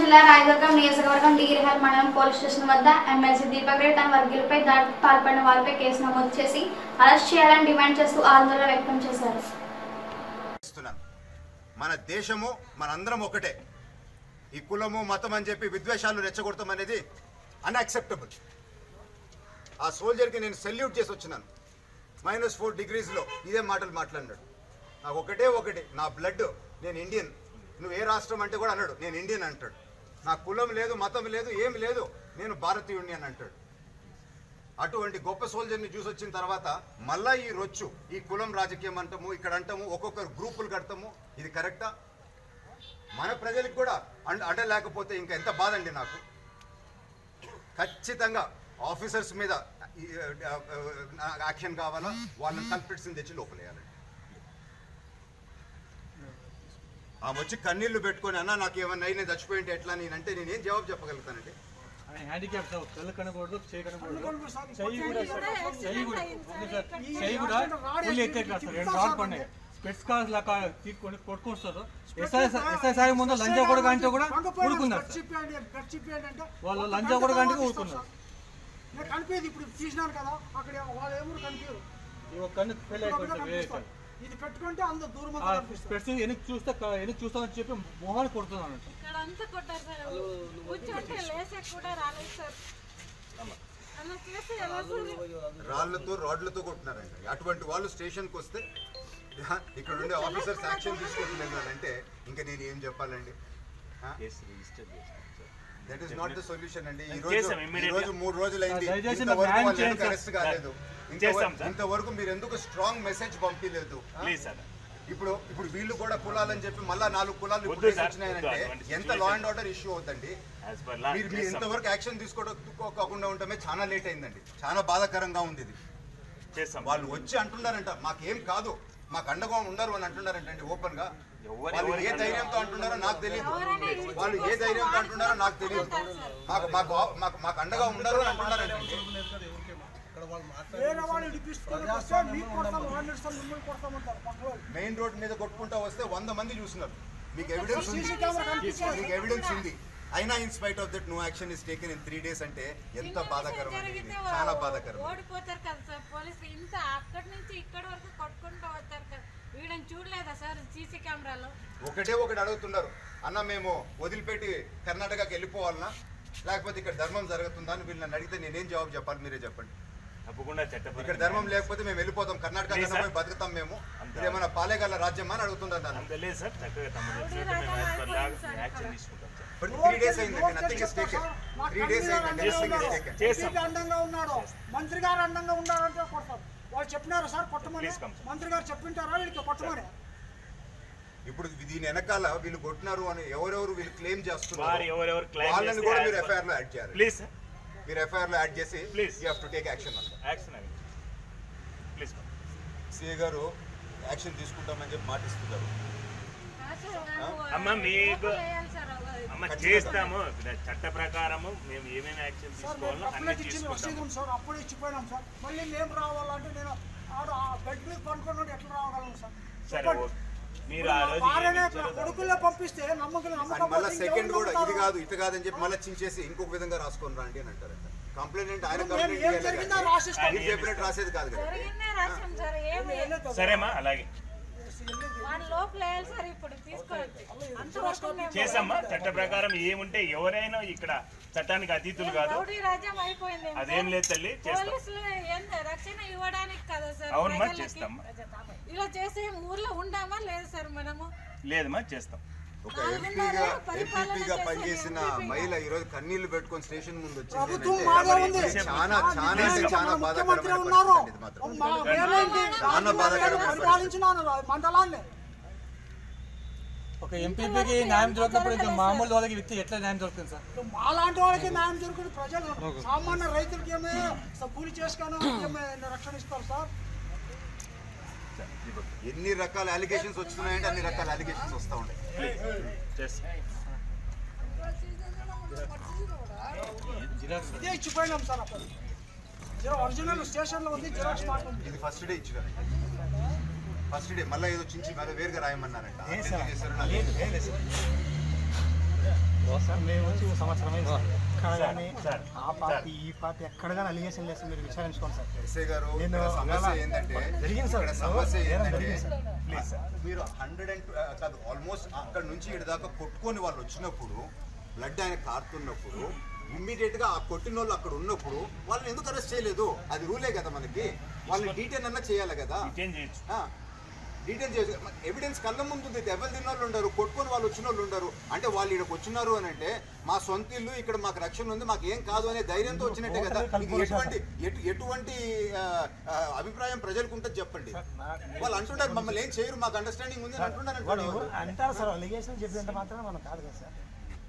జిల్లా రాయదుర్గం నియోజకవర్గం డిగిరిహల్ మండలం పోలీస్ స్టేషన్ వద్ద ఎమ్మెల్సీ దీపక్ రెడ్డి తన వర్గీయులపై దాడికి పాల్పడిన వారిపై కేసు నమోదు చేసి అరెస్ట్ చేయాలని డిమాండ్ చేస్తూ ఆందోళన వ్యక్తం చేశారు ఇస్తున్నాను మన దేశము మనందరం ఒకటే ఈ కులము మతం అని చెప్పి విద్వేషాలు రెచ్చగొడతాం అనేది అన్యాక్సెప్టబుల్ ఆ సోల్జర్కి నేను సెల్యూట్ చేసి వచ్చినాను మైనస్ ఫోర్ డిగ్రీస్లో ఇదే మాటలు మాట్లాడినాడు నాకు ఒకటే ఒకటి నా బ్లడ్ నేను ఇండియన్ నువ్వు ఏ రాష్ట్రం అంటే కూడా అన్నాడు నేను ఇండియన్ అంటాడు నా కులం లేదు మతం లేదు ఏం లేదు నేను భారతీయుడిని అని అంటాడు అటువంటి గొప్ప సోల్జర్ని చూసి వచ్చిన తర్వాత మళ్ళా ఈ రొచ్చు ఈ కులం రాజకీయం అంటాము ఇక్కడ అంటాము ఒక్కొక్కరు గ్రూపులు కడతాము ఇది కరెక్టా మన ప్రజలకు కూడా అండ అండ లేకపోతే ఇంకా ఎంత బాధ అండి నాకు ఖచ్చితంగా ఆఫీసర్స్ మీద ఈ, ఆ, ఆ, యాక్షన్ కావాలా వాళ్ళని కల్పిట్స్ని తెచ్చి లోపలేయాలి ఆమె వచ్చి కన్నీళ్లు పెట్టుకొని అన్న నాకు ఏమన్నా అయి నేను చచ్చిపోయింటే ఎట్లా నేను అంటే నేను ఏం జవాబు చెప్పగలుగుతానండి హ్యాండిక్యాప్ సార్ కళ్ళు కనకూడదు చేయి కనకూడదు చెయ్యి కూడా చెయ్యి కూడా ఉంది సార్ చెయ్యి కూడా ఫుల్ ఎత్తేట్లేదు సార్ రెండు రాడ్ పడినాయి స్పెట్స్ కాల్స్ లాగా తీసుకొని కొట్టుకొస్తారు ఎస్ఐ ఎస్ఐ సాయి ముందు లంజా కూడా కంటే కూడా ఊరుకున్నారు సార్ వాళ్ళు లంజా కూడా కంటే ఊరుకున్నారు కనిపించదు ఇప్పుడు తీసినాను కదా అక్కడ వాళ్ళు ఏమో కనిపించరు ఈ ఒక్క కన్ను ఫెయిల్ అయిపోయింది వేరే సార్ ఇది పెట్టుకుంటే అంత దూరం ఆ స్పెట్స్ వెనక్కి చూస్తే వెనక్కి చూస్తామని చెప్పి మొహాన్ని కొడుతున్నాను అంట ఇక్కడ అంతా కొట్టారు సార్ కూర్చుంటే లేసే కూడా రాలేదు సార్ అలా చేస్తే ఎలా సార్ రాళ్లతో రాడ్లతో కొట్టినారండి అటువంటి వాళ్ళు స్టేషన్కి వస్తే ఇక్కడ ఉండే ఆఫీసర్స్ యాక్షన్ తీసుకుంటున్నారంటే ఇంకా నేను ఏం చెప్పాలండి that is not the solution అండి ఈ రోజు చేస్తాం, ఈ immediately. రోజు మూడు రోజులు అయింది దయచేసి ఇంతవరకు న్యాయం వాళ్ళు ఎందుకు చేయండి, అరెస్ట్ కాలేదు చేస్తాం, ఇంతవరకు సార్. ఇంతవరకు మీరు ఎందుకు స్ట్రాంగ్ మెసేజ్ పంపించలేదు ఆ? ప్లీజ్ సార్ ఇప్పుడు ఇప్పుడు వీళ్ళు కూడా కులాలని చెప్పి మళ్ళా నాలుగు కులాలు ఇప్పుడు వద్దు కేసు సార్, వచ్చినాయంటే వద్దు, అటువంటి ఎంత situation. Law and order issue అవుతుంది యాజ్ పర్ లా మీరు మీరు ఇంతవరకు యాక్షన్ తీసుకోకుండా ఉండటమే చాలా లేట్ అయిందండి చాలా బాధాకరంగా ఉంది ఇది చేస్తాం వాళ్ళు వచ్చి అంటున్నారంట మాకేం కాదు మాకు అండగా ఉండరు అని అంటున్నారంటండి ఓపెన్ గా ఎవరు- వాళ్ళు ఏ ఎవరికి ధైర్యంతో అంటున్నారో నాకు తెలియదు వాళ్ళు ఏ ధైర్యంతో అంటున్నారో నాకు తెలియదు మాకు మాకు మాకు మాకు అండగా ఉండరు అని అంటున్నారంటండి వేరే వాళ్ళు ఇడిపిస్తున్నారు వస్తే మీకు కొడతాం వాళ్ళు ఇస్తాం మిమ్మల్ని కొడతామంటారు పక్క వాళ్ళు మెయిన్ రోడ్ మీద కొట్టుకుంటా వస్తే వంద మంది చూస్తున్నారు మీకు ఎవిడెన్స్ ఉంది సీసీ కెమెరా కనిపిస్తుంది మీకు ఎవిడెన్స్ ఉంది అయినా in spite of that no action is taken in three days అంటే ఎంత బాధాకరం అండి ఇది. జరిగితే చాలా బాధాకరం ఓడిపోతారు కదా సార్ పోలీసులు ఇంత అక్కడి నుంచి ఇక్కడి వరకు కొట్టుకుంటూ వస్తారు కదా వీడని చూడలేదా సార్ సీసీ కెమెరాలో ఒకటే ఒకటి అడుగుతున్నారు అన్న మేము వదిలిపెట్టి కర్ణాటకకి వెళ్ళిపోవాలనా లేకపోతే ఇక్కడ ధర్మం జరుగుతుందా అని వీళ్ళని అడిగితే నేనేం జవాబు చెప్పాలి మీరే చెప్పండి తప్పకుండా చట్టపరంగా ఇక్కడ ధర్మం లేకపోతే మేము వెళ్ళిపోతాం కర్ణాటక లేదు కన్నా సార్. పోయి బతుకుతాం మేము అంత- ఇదేమైనా పాలేగల రాజ్యమా అని అడుగుతున్నారు నన్ను అంత లేదు సార్ చక్కగా తమరు వచ్చినట్టు మేము యాజ్ పర్ లా యాక్షన్ తీసుకుంటాం సార్ బట్ త్రీ డేస్ అయిందండి nothing is taken three days అయిందండి నథింగ్ ఇస్ టేకెన్ చేస్తాం. ఎంపీ అందంగా ఉన్నాడు మంత్రి గారు అందంగా ఉన్నారంటే కొడతారు వాళ్ళు చెప్పినారు సార్ కొట్టమని Please come, sir. మంత్రి గారు చెప్పింటారా వీళ్ళకి కొట్టమని ఇప్పుడు దీని వెనకాల వీళ్ళు కొట్టినారు అని ఎవరెవరు వీళ్ళు క్లెయిమ్ వారు చేస్తున్నారు ఎవరెవరు క్లైమ్ వాళ్ళని కూడా మీరు ఎఫ్ఐఆర్ లో యాడ్ చేయాలి ప్లీజ్ సార్ మీరు ఎఫ్ఐఆర్ లో యాడ్ చేసి Please. You have to take action అన్న యాక్షన్ అవి ప్లీజ్ సిఏ గారు యాక్షన్ తీసుకుంటామని చెప్పి మాటిస్తున్నారు అమ్మ, మీకు- వేయాలి సార్ అమ్మ చేస్తాము చట్ట ప్రకారము మేము ఏమేమి యాక్షన్ సార్ తీసుకోవాలో మేము అన్ని కంప్లైంట్ ఇచ్చింది రసీదు తీసుకుంటాము ఉంది సార్ అప్పుడే ఇచ్చిపోయినాం సార్ మళ్ళీ మేము రావాలంటే నేను ఆడ ఆ బెడ్ మీద పడుకున్నాడు ఎట్లా రావగలను సార్ సరే చెప్పండి. ఓకే. మీరు ఆ రోజు భార్యనే ఏమి ఇచ్చారో కొడుకుల్లో పంపిస్తే నమ్మకం అని నమ్మకం మళ్ళీ సెకండ్ కూడా ఇది కాదు ఇది కాదని చెప్పి మళ్ళీ చించేసి ఇంకొక విధంగా రాసుకొని రండి అని అంటారంట కంప్లైంట్ ఆయన మేము కంప్లైంట్ ఏం చేయాలి జరిగిందో కానీ రాసిస్తాం మీరు చెప్పినట్టు రాసేది కాదు కదా జరిగిందే రాశాం సార్ ఏమి సరేమ్మా అలాగే వాళ్ళ లోపల వేయాలి సార్ ఇప్పుడు తీసుకోవచ్చు అంతవరకు మేము చేసమ్మా చట్ట ప్రకారం ఏముంటే ఎవరైనా ఇక్కడ చట్టానికి అతీతులు కాదు రౌడీ రాజ్యం అయిపోయింది అదేం లేదు తల్లి చేస్తాం పోలీసులు ఎంత రక్షణ ఇవ్వడానికి కదా సార్ అవునమ్మా, ప్రజలకి. చేస్తామ్మా. ఇలా చేసే ఊర్లో ఉండామా లేదు సార్ మనము లేదమ్మా చేస్తాం ఒక నాలుగున్నర ఎంపీగా పరిపాలన ఎంపీగా చేసే పనిచేసిన ఎంపీగా. మహిళ ఈ రోజు కన్నీళ్లు పెట్టుకొని స్టేషన్ ముందు ప్రభుత్వం వచ్చింది బాగా ఉంది చాలా చాలా అంటే చాలా ముఖ్యమంత్రి బాధాకరమైన ఉన్నారు పరిస్థితి ఇది మాత్రం మా మేమేంటి? చాలా బాధాకరమైన పరిస్థితి. పరిపాలించినాను మండలాన్ని ఒక ఎంపీపీకి న్యాయం దొరికినప్పుడు ఇంకా మామూలు వాళ్ళకి వ్యక్తి ఎట్లా న్యాయం దొరుకుతుంది సార్ మాలాంటి వాళ్ళకి న్యాయం దొరుకుతుంది ప్రజలు సామాన్య రైతులకి ఏమే కూలి చేసుకొని ఏమే రక్షణ ఇస్తారు సార్ ఎన్ని రకాల అలిగేషన్స్ వస్తున్నాయంటే అన్ని రకాల అలిగేషన్స్ వస్తూ ఉంటాయి చేస్తాం జిరాక్స్ ఇదే ఇచ్చిపోయినాం సార్ అప్పుడు జీరో ఒరిజినల్ స్టేషన్లో ఉంది జిరాక్స్ మాట ఉంది ఇది ఫస్ట్ డే ఇచ్చారు ఫస్ట్ డే మళ్ళీ ఏదో చించి మళ్ళీ వేరుగా రాయమన్నారంట ఏ ఎందుకు సార్? చేశారో నాకు ఏం తెలియదు. ఏం లేదు సార్ సార్ మేము వచ్చి ఓ సంవత్సరం అయింది సార్ ఎక్కడ కానీ సార్, ఆ పార్టీ ఈ పార్టీ ఎక్కడ కానీ అలిగేషన్ లేదు సార్ మీరు విచారించుకోండి సార్ ఎస్ఐ గారు నేను ఇక్కడ సమస్య ఒకవేళ ఏంటంటే జరిగింది సార్ ఇక్కడ సమస్య నేరం ఏంటంటే జరిగింది సార్ ప్లీజ్ సార్ మీరు హండ్రెడ్ అండ్ కాదు ఆల్మోస్ట్ అక్కడ నుంచి ఇటు దాకా కొట్టుకొని వాళ్ళు వచ్చినప్పుడు బ్లడ్ ఆయన కారుతున్నప్పుడు ఇమ్మీడియట్ గా ఆ కొట్టిన వాళ్ళు అక్కడ ఉన్నప్పుడు వాళ్ళని ఎందుకు అరెస్ట్ చేయలేదు అది రూలే కదా మనకి వాళ్ళని డీటెయిల్ అన్నా చేయాలి కదా రిటైన్ చేయొచ్చు డీటెయిల్ చేసి ఎవిడెన్స్ కళ్ళ ముందు ఉంది ఎవరు తిన్న వాళ్ళు ఉండరు కొట్టుకొని వాళ్ళు వచ్చిన వాళ్ళు ఉండరు అంటే వాళ్ళు ఇక్కడికి వచ్చినారు అని అంటే మా సొంత ఇల్లు ఇక్కడ మాకు రక్షణ ఉంది మాకు ఏం కాదు అనే ధైర్యంతో వచ్చినట్టే కదా ఇది ఎటువంటి ఎటు- ఎటువంటి ఆ, ఆ, అభిప్రాయం ప్రజలకు ఉంటుంది చెప్పండి వాళ్ళు అంటుంటారు మమ్మల్ని ఏం చేయరు మాకు అండర్స్టాండింగ్ ఉంది అని అంటున్నారు వాళ్ళు అంటున్నారు. అంటారు సార్ అలిగేషన్ చెప్పినంత మాత్రం మనం కాదు కదా సార్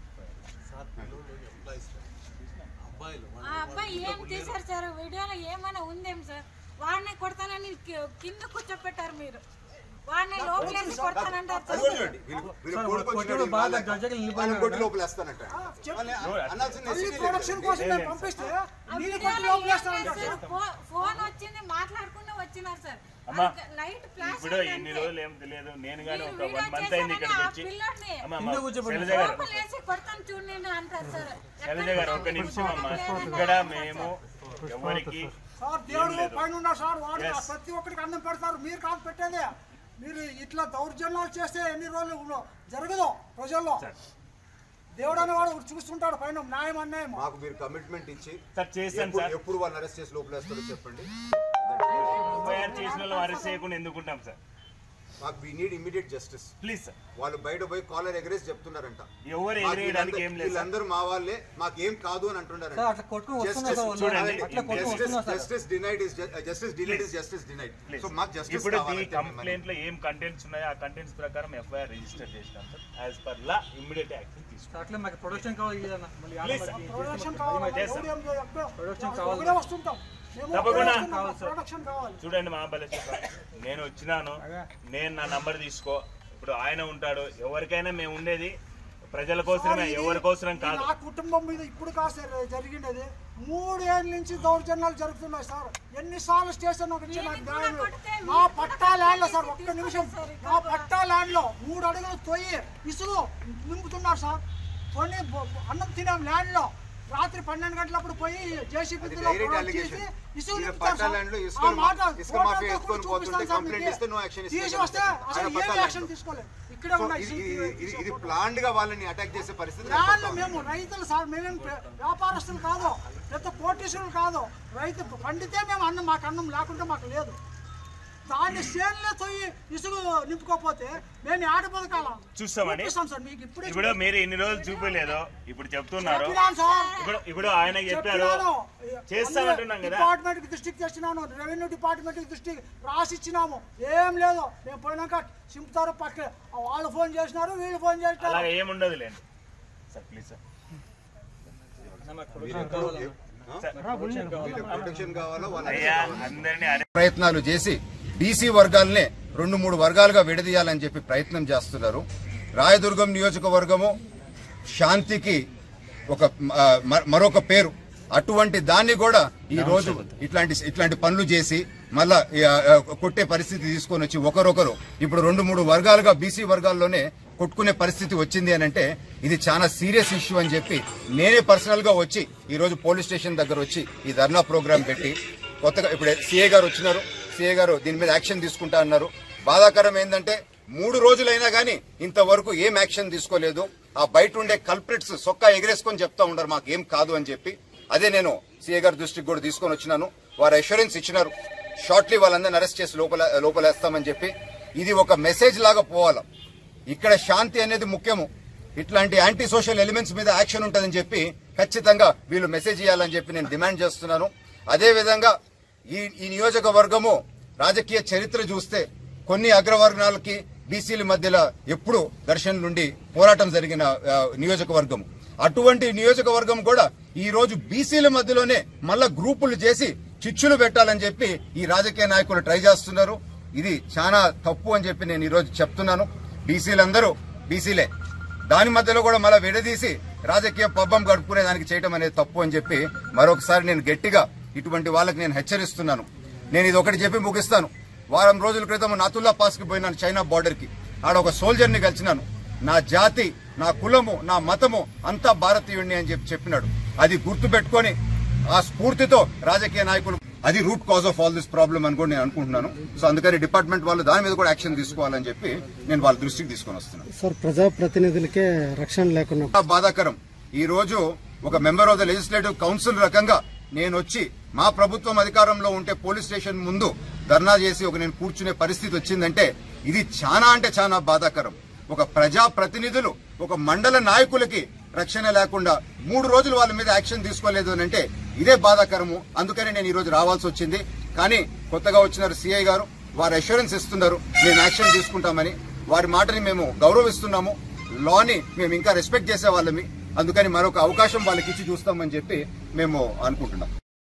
ఆ అబ్బాయి ఏం తీశారు సార్ వీడియోలో ఏమైనా ఉందేం సార్ వాడిని కొడతానని కి- కింద కూర్చోపెట్టారు మీరు వాడిని లోపలేసి కొడతానంటారు అది సార్ కూడా చూడండి వీళ్ళు- వీళ్ళు సార్, కొడుకు కొట్టాడు, వచ్చినాడు, బాగా వాళ్ళ- గజ్జకి వెళ్ళిపోయాడు వాళ్ళని కొట్టి కదా. లోపలేస్తానంట వాళ్ళని అనాల్సిన మళ్ళీ necessity లేదు ప్రొడక్షన్ కదండి. కోసం మేము పంపిస్తే ఆ నీళ్ళు వీడియోలో కొట్టి ఏం లోపలేస్తానంటారు లేదు సార్ సార్. ఫో- ఫోన్ వచ్చింది మాట్లాడుకుంటూ వచ్చినారు సార్ అమ్మా, అది లైట్ ఫ్లాష్ ఇప్పుడు అయింది ఇన్ని అంతే. రోజులు ఏం తెలియదు నేను కానీ మీరు ఒక వీడియో వన్ మంత్ అయింది చేశారని ఇక్కడికి ఆ వచ్చి పిల్లోడిని అమ్మ, అమ్మ, కింద కూర్చోబెట్టి శైలజ గారు లోపలేసి కొడతాను చూడండి అంటారు సార్ శైలజ గారు ఒక నిమిషం అమ్మ ఇక్కడ మేము ఎవరికి సార్ దేవుడు లేదు. పైన ఉన్నారు సార్ వాడు Yes. ప్రతి ఒక్కరికి అన్నం పెడతారు మీరు కాదు పెట్టేది మీరు ఇట్లా దౌర్జన్యాలు చేస్తే ఎన్ని రోజులు ఉన్న- జరగదు ప్రజల్లో దేవుడు అనేవాడు చూస్తుంటాడు పైన న్యాయం అన్యాయం మాకు మీరు కమిట్మెంట్ ఇచ్చి సార్ చేశాను ఎప్పుడు- సార్ ఎప్పుడు వాళ్ళని అరెస్ట్ చేసి లోపలేస్తారో చెప్పండి ఎఫ్ఐఆర్ చేసిన వాళ్ళు అరెస్ట్ చేయకుండా ఎందుకుంటాం సార్ మాకు we need immediate justice please sir వాళ్ళు బయట పోయి కాలర్ ఎగరేసి చెప్తున్నారంట ఎవరు మాకు ఎగిరేయడానికి ఏం వీళ్ళందరూ- లేదు సార్ వీళ్ళందరూ మా వాళ్ళే మాకేం కాదు అని అంటున్నారంట సార్ అట్లా కొట్టుకుని వస్తున్నారు సార్ వాళ్ళు. చూడండి, అట్లా కొట్టుకుని వస్తున్నారు sir justice denied is justice denied is justice denied please so మాకు జస్టిస్ ఇప్పుడు ఈ కావాలి కంప్లైంట్ లో ఏం కంటెంట్స్ ఉన్నాయో ఆ కంటెంట్స్ ప్రకారం ఎఫ్ఐఆర్ రిజిస్టర్ చేసినాం sir as per law immediate action తీసుకుంటాం అట్లా మాకు ప్రొడక్షన్ కావాలి ఇదన్న. మళ్ళీ ఆడ Please, మళ్ళీ ప్రొడక్షన్ చేస్తే కావాలి చేస్తాం. దేవుడు ఏం చేయడు. ప్రొడక్షన్ కావాలి. ఒకడే వస్తుంటాం మేము తప్పకుండా. ఒకడే వస్తున్నాం. ప్రొడక్షన్ కావాలి చూడండి మహాబలేశ్వర నేను వచ్చినాను నేను నా నంబర్ తీసుకో ఇప్పుడు ఆయన ఉంటాడు ఎవరికైనా మేము ఉండేది ప్రజల కోసమే ఇది- ఎవరి కోసరం ఇది కాదు నా కుటుంబం మీద ఇప్పుడు కాదు సార్ జరిగినది మూడేళ్ళ నుంచి దౌర్జన్యాలు జరుగుతున్నాయి సార్ ఎన్నిసార్లు స్టేషన్ ఒక ఇచ్చి నాకు న్యాయం లేదు. నా పట్టా ల్యాండ్ లో సార్ ఒక్క నిమిషం నా పట్టా ల్యాండ్ లో మూడు అడుగులు తొయ్యి ఇసుగు నింపుతున్నారు సార్ కొన్ని బొ- అన్నం తినాం ల్యాండ్ లో రాత్రి పన్నెండు గంటలప్పుడు పోయి జేసీబీ అది direct allegation. ఈయన పట్టా land లో ఇసుక మా- ఇసుక మాఫియా ఎత్తుకొని పోతుంటే complaint ఇస్తే no action ఇస్తే తీసి వస్తే ఆయన అసలు పట్టా ఏం land యాక్షన్ లో. తీసుకోలేదు ఇక్కడే సో ఉన్నాయి ఇది- CCTV ఇది- ఇది ఇది ఫోటో. ప్లాన్డ్ గా వాళ్ళని అటాక్ చేసే పరిస్థితి వాళ్ళు కనపడతా ఉంది. మేము రైతులు సార్ మేమేం ప్ర- వ్యాపారస్తులు కాదు లేకపోతే కోటీశ్వరులు కాదు రైతు పండితే మేము అన్నం మాకు అన్నం లేకుంటే మాకు లేదు దాన్ని చేనులో పోయి ఇసుగు నింపుకోకపోతే మేము ఆడ బతకాల చూస్తామండి చూపిస్తాం సార్ మీకు ఇప్పుడే ఇప్పుడు మీరు ఇన్ని రోజులు చూపలేదు ఇప్పుడు చెప్తున్నారు చెప్పినాను సార్ ఇప్పుడు ఇప్పుడు ఆయన చెప్పారు చెప్పినాను. చేస్తామంటున్నాం కదా డిపార్ట్మెంట్ కి దృష్టికి తెచ్చినాను రెవెన్యూ డిపార్ట్మెంట్ కి దృష్టికి రాసి ఇచ్చినాము ఏం లేదు మేము పోయినాక చింపుతారు పక్క వాళ్ళు ఫోన్ చేసినారు వీళ్ళు ఫోన్ చేసినారు అలాగే ఏముండదు లేండి సార్ ప్లీజ్ సార్ మాకు ప్రొడక్షన్ కావాలి వీళ్ళకి ప్రొటెక్షన్ కావాలో వాళ్ళ అయ్యా అందరినీ అరెస్ట్ ప్రయత్నాలు చేసి బీసీ వర్గాలనే రెండు మూడు వర్గాలుగా విడదీయాలని చెప్పి ప్రయత్నం చేస్తున్నారు రాయదుర్గం నియోజకవర్గము శాంతికి ఒక ఆ, మ- మరొక పేరు అటువంటి దాన్ని కూడా ఈ రోజు ఇట్లాంటి ఇట్లాంటి పనులు చేసి మళ్ళా ఈ, ఆ, ఆ, కొట్టే పరిస్థితి తీసుకొని వచ్చి ఒకరొకరు ఇప్పుడు రెండు మూడు వర్గాలుగా బీసీ వర్గాల్లోనే కొట్టుకునే పరిస్థితి వచ్చింది అని అంటే ఇది చాలా సీరియస్ ఇష్యూ అని చెప్పి నేనే పర్సనల్ గా వచ్చి ఈ రోజు పోలీస్ స్టేషన్ దగ్గర వచ్చి ఈ ధర్నా ప్రోగ్రాం పెట్టి కొత్తగా ఇప్పుడు సిఏ గారు వచ్చినారు సిఏ గారు దీని మీద యాక్షన్ తీసుకుంటా అన్నారు బాధాకరం ఏంటంటే మూడు రోజులైనా గానీ ఇంతవరకు ఏం యాక్షన్ తీసుకోలేదు ఆ బయట ఉండే కల్ప్రిట్స్ సొక్కా ఎగరేసుకొని చెప్తా ఉండరు మాకు ఏం కాదు అని చెప్పి అదే నేను సిఏ గారి దృష్టికి కూడా తీసుకొని వచ్చినాను వారు అష్యూరెన్స్ ఇచ్చినారు షార్ట్లీ వాళ్ళందరిని అరెస్ట్ చేసి లోపల లోపలేస్తామని చెప్పి ఇది ఒక మెసేజ్ లాగా పోవాలా ఇక్కడ శాంతి అనేది ముఖ్యము ఇట్లాంటి యాంటీ సోషల్ ఎలిమెంట్స్ మీద యాక్షన్ ఉంటుందని చెప్పి ఖచ్చితంగా వీళ్ళు మెసేజ్ ఇవ్వాలని చెప్పి నేను డిమాండ్ చేస్తున్నాను అదే విధంగా ఈ ఈ నియోజకవర్గము రాజకీయ చరిత్ర చూస్తే కొన్ని అగ్రవర్ణాలకి బీసీల మధ్యలో ఎప్పుడు ఘర్షణ నుండి పోరాటం జరిగిన ఆ, నియోజకవర్గం అటువంటి నియోజకవర్గం కూడా ఈ రోజు బీసీల మధ్యలోనే మళ్ళా గ్రూపులు చేసి చిచ్చులు పెట్టాలని చెప్పి ఈ రాజకీయ నాయకులు ట్రై చేస్తున్నారు ఇది చాలా తప్పు అని చెప్పి నేను ఈ రోజు చెప్తున్నాను బీసీలందరూ బీసీలే దాని మధ్యలో కూడా మళ్ళీ విడదీసి రాజకీయ పబ్బం గడుపుకునే దానికి చేయటం అనేది తప్పు అని చెప్పి మరొకసారి నేను గట్టిగా ఇటువంటి వాళ్ళకి నేను హెచ్చరిస్తున్నాను నేను ఇది ఒకటి చెప్పి ముగిస్తాను వారం రోజుల క్రితం నాతుల్లా పాస్ కి పోయినాను చైనా బార్డర్ కి ఆడ ఒక సోల్జర్ ని కలిసినాను నా జాతి నా కులము నా మతము అంతా భారతీయుణ్ణి అని చెప్పి చెప్పినాడు అది గుర్తు పెట్టుకొని ఆ స్ఫూర్తితో రాజకీయ నాయకులు అది root cause of all this problem అని కూడా నేను అనుకుంటున్నాను సో అందుకని డిపార్ట్మెంట్ వాళ్ళు దాని మీద కూడా యాక్షన్ తీసుకోవాలని చెప్పి నేను వాళ్ళ దృష్టికి తీసుకొని వస్తున్నాను సార్ ప్రజాప్రతినిధులకే రక్షణ లేకుండా చాలా బాధాకరం ఈ రోజు ఒక member of the legislative council రకంగా నేను వచ్చి మా ప్రభుత్వం అధికారంలో ఉంటే పోలీస్ స్టేషన్ ముందు ధర్నా చేసి ఒక నేను కూర్చునే పరిస్థితి వచ్చిందంటే ఇది చాలా అంటే చాలా బాధాకరం ఒక ప్రజా ప్రతినిధులు ఒక మండల నాయకులకి రక్షణ లేకుండా మూడు రోజులు వాళ్ళ మీద యాక్షన్ తీసుకోలేదు అని అంటే ఇదే బాధాకరము అందుకని నేను ఈ రోజు రావాల్సి వచ్చింది కానీ కొత్తగా వచ్చినారు సిఐ గారు వారు అష్యూరెన్స్ ఇస్తున్నారు మేము యాక్షన్ తీసుకుంటామని వారి మాటని మేము గౌరవిస్తున్నాము లాని మేము ఇంకా రెస్పెక్ట్ చేసే వాళ్ళమి అందుకని మరొక అవకాశం వాళ్ళకి ఇచ్చి చూస్తామని చెప్పి మేము అనుకుంటున్నాం